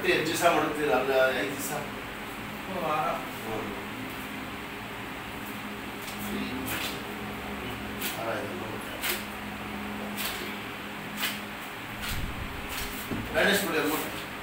ಒಟ್ಟು ಎಷ್ಟು ದಿವಸ ಮಾಡ್ತೀರ ಅಲ್ಲ ಐದು ದಿವಸ ವಾರ ಗಣೇಶ್ ಬಿಡಿ ಅಮ್ಮ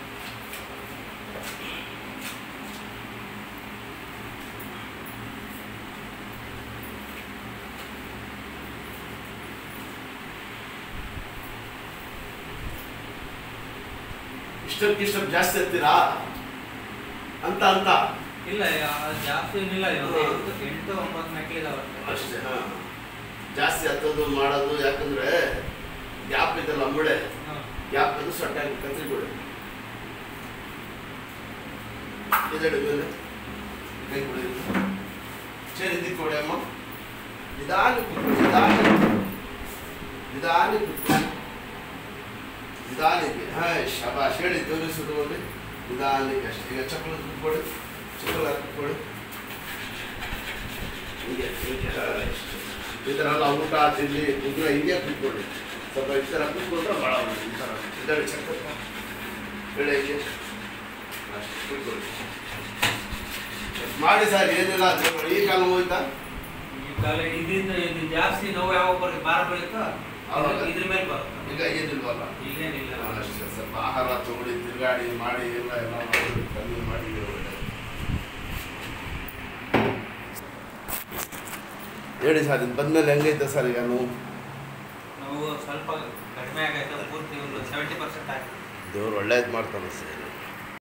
ಇಷ್ಟಕ್ಕೆ ಇಷ್ಟಕ್ಕೆ ಜಾಸ್ತಿ ಎತ್ತೀರಾ ಅಂತ ಅಂತ ಇಲ್ಲ ಯಾ- ಜಾಸ್ತಿ ಏನಿಲ್ಲ ಇವಾಗ ಹಾ. ಎಂಟು ಎಂಟು ಒಂಬತ್ತು ಮೆಟ್ಲಿದಾವೆ ಅಷ್ಟೇ ಹಾ ಜಾಸ್ತಿ ಹತ್ತೋದು ಮಾಡೋದು ಯಾಕಂದ್ರೆ ಗ್ಯಾಪ್ ಇದೆಲ್ಲ ಅಂಬಳೆ ಗ್ಯಾಪ್ ಅದು ಸೊಟ್ಟಾಗಿ ಕತ್ರಿ ಕೊಡಿ ಇದೆಡೆ ಮೇಲೆ ಕೈ ಕೊಡಿ ಚೇರ್ ಇದಕ್ಕೆ ಕೊಡಿ ಅಮ್ಮ ನಿಧಾನ ಕೂತ್ಕೊಳ್ಳಿ ನಿಧಾನ ನಿಧಾನ ಕೂತ್ಕೊಳ್ಳಿ ನಿಧಾನಕ್ಕೆ ಹಾ ಶಬಾಷ್ ಹೇಳಿ ತೋರಿಸುದು ಒಂದು ನಿಧಾನಕ್ಕೆ ಅಷ್ಟೇ ಈಗ ಚಪ್ಪಲ ಕೂತ್ಕೊಳ್ಳಿ ಚಪ್ಪಲ ಕೂತ್ಕೊಳ್ಳಿ ಹೀಗೆ ಹೀಗೆ ಹಾ, ಇಷ್ಟು. ಈ ಥರ ಎಲ್ಲ ಊಟ ತಿಂಡಿ ಉಗ್ರ ಹಿಂಗೆ ಕೂತ್ಕೊಳ್ಳಿ ಸ್ವಲ್ಪ ಈ ಥರ ಕೂತ್ಕೊಂಡ್ರೆ ಭಾಳ ಒಳ್ಳೆದು. ಈ ಥರ ಇದರಲ್ಲಿ ಚಕ್ರ ಹೇಳಿ ಹೀಗೆ ಅಷ್ಟು ಕೂತ್ಕೊಳ್ಳಿ ಅಷ್ಟ್ ಮಾಡಿ ಸರ್ ಏನಿಲ್ಲ ಅದು ಈ ಕಾಲ ಹೋಯ್ತಾ ಈ ಕಾಲ ಇದರಿಂದ ಇದು ಜಾಸ್ತಿ ನೋವು ಯಾವಾಗ ಬರುತ್ತೆ ಭಾರ ಬೀಳುತ್ತೋ ಆವಾಗ? ಇದ್ರ- ಇದ್ರ ಮೇಲೆ ಬರುತ್ತೆ ಈಗ ಏನಿಲ್ವಲ್ಲ ಈಗೇನಿಲ್ಲ ಅಷ್ಟೇ ಸ್ವಲ್ಪ ಆಹಾರ ತಗೊಳ್ಳಿ ತಿರುಗಾಡಿ ಮಾಡಿ ಎಲ್ಲ ಎಲ್ಲ ಮಾಡಿ ಕಮ್ಮಿ ಮಾಡಿ ಒಳ್ಳೆದು. ಹೇಳಿ ಸರ್ ಇದು ಬಂದ್ಮೇಲೆ ಹೆಂಗೈತೆ ಸರ್ ಈಗ ನೋವು ನೋವು ಸ್ವಲ್ಪ ಕಡಿಮೆ ಆಗೈತೆ ಪೂರ್ತಿ ಒಂದು ಸೆವೆಂಟಿ ಪರ್ಸೆಂಟ್ ಆಗಿದೆ ದೇವ್ರು ಒಳ್ಳೇದು ಮಾಡ್ತಾನೆ ಸರ್